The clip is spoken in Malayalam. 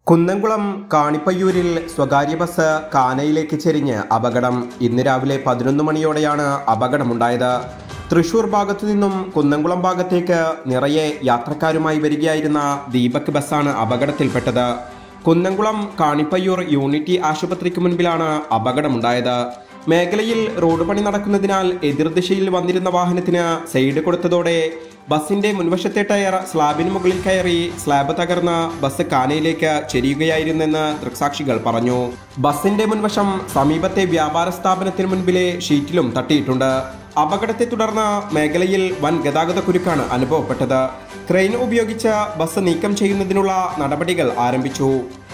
കുന്നംകുളം കാണിപ്പയ്യൂരിൽ സ്വകാര്യ ബസ് കാനയിലേക്ക് ചെരിഞ്ഞ് അപകടം ഇന്ന് രാവിലെ പതിനൊന്ന് മണിയോടെയാണ് അപകടമുണ്ടായത് തൃശൂർ ഭാഗത്തു നിന്നും കുന്നംകുളം ഭാഗത്തേക്ക് നിറയെ യാത്രക്കാരുമായി വരികയായിരുന്ന ദീപക് ബസ്സാണ് അപകടത്തിൽപ്പെട്ടത് കുന്നംകുളം കാണിപ്പയ്യൂർ യൂണിറ്റി ആശുപത്രിക്ക് മുൻപിലാണ് അപകടമുണ്ടായത് മേഖലയിൽ റോഡ് പണി നടക്കുന്നതിനാൽ എതിർദിശയിൽ വന്നിരുന്ന വാഹനത്തിന് സൈഡ് കൊടുത്തതോടെ ബസിന്റെ മുൻവശത്തെ ടയർ സ്ലാബിന് മുകളിൽ കയറി സ്ലാബ് തകർന്ന് ബസ് കാനയിലേക്ക് ചെരിയുകയായിരുന്നെന്ന് ദൃക്സാക്ഷികൾ പറഞ്ഞു ബസിന്റെ മുൻവശം സമീപത്തെ വ്യാപാര സ്ഥാപനത്തിന് മുൻപിലെ ഷീറ്റിലും തട്ടിയിട്ടുണ്ട് അപകടത്തെ തുടർന്ന് മേഖലയിൽ വൻ ഗതാഗത കുരുക്കാണ് അനുഭവപ്പെട്ടത് ക്രെയിൻ ഉപയോഗിച്ച് ബസ് നീക്കം ചെയ്യുന്നതിനുള്ള നടപടികൾ ആരംഭിച്ചു